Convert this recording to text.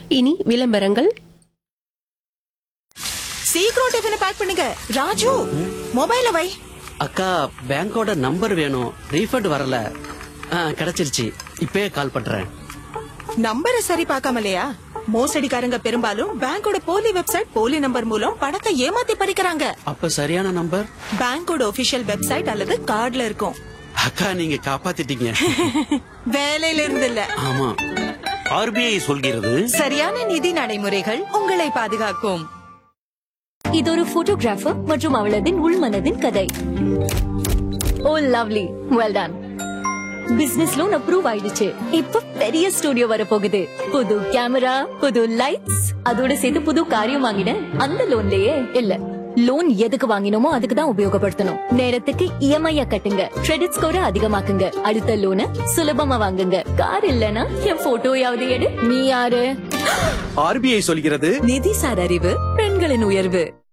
இனி விளம்பரங்கள் சீக்கிரம் டிஃபனை பேக் பண்ணுங்க ராஜு மொபைல வை அக்கா பேங்கோட நம்பர் வேணும் ரீஃபண்ட் வரல ஆ, கிடைச்சிருச்சு இப்பயே கால் பண்றேன் நம்பரை சரி பார்க்காமலையா மோசடிக்காரங்க பெரும்பாலும் பேங்கோட போலி வெப்சைட் போலி நம்பர் மூலம் பணத்தை ஏமாத்தி பறிக்கிறாங்க அப்ப சரியான நம்பர் பேங்கோட ஒபிஷியல் வெப்சைட் அல்லது கார்டுல இருக்கும் அக்கா நீங்க காப்பாத்திட்டீங்க வேலையில இருந்து இல்ல ஆமா ஆர்பிஐ சொல்கிறது சரியான நிதி நடைமுறைகள் உங்களை பாதுகாக்கும் இது ஒரு போட்டோகிராஃபர் மற்றும் அவளதின் உள்மனதின் கதை oh lovely well done business loan approve ஆயிடுச்சு இப்ப பெரிய ஸ்டுடியோ வர போகுது புது கேமரா புது லைட்ஸ் அதோட சேர்த்து புது காரியம் வாங்கினேன் அந்த லோன்லயே இல்ல லோன் எதுக்கு வாங்கினோமோ அதுக்கு தான் உபயோகப்படுத்தணும் நேரத்துக்கு இஎம்ஐ கட்டுங்க கிரெடிட் ஸ்கோரை அதிகமாக்குங்க அடுத்த லோனை சுலபமா வாங்குங்க கார் இல்லனா என் போட்டோயாவது எடு நீ யாரு ஆர்பிஐ சொல்கிறது நிதிசார் அறிவு பெண்களின் உயர்வு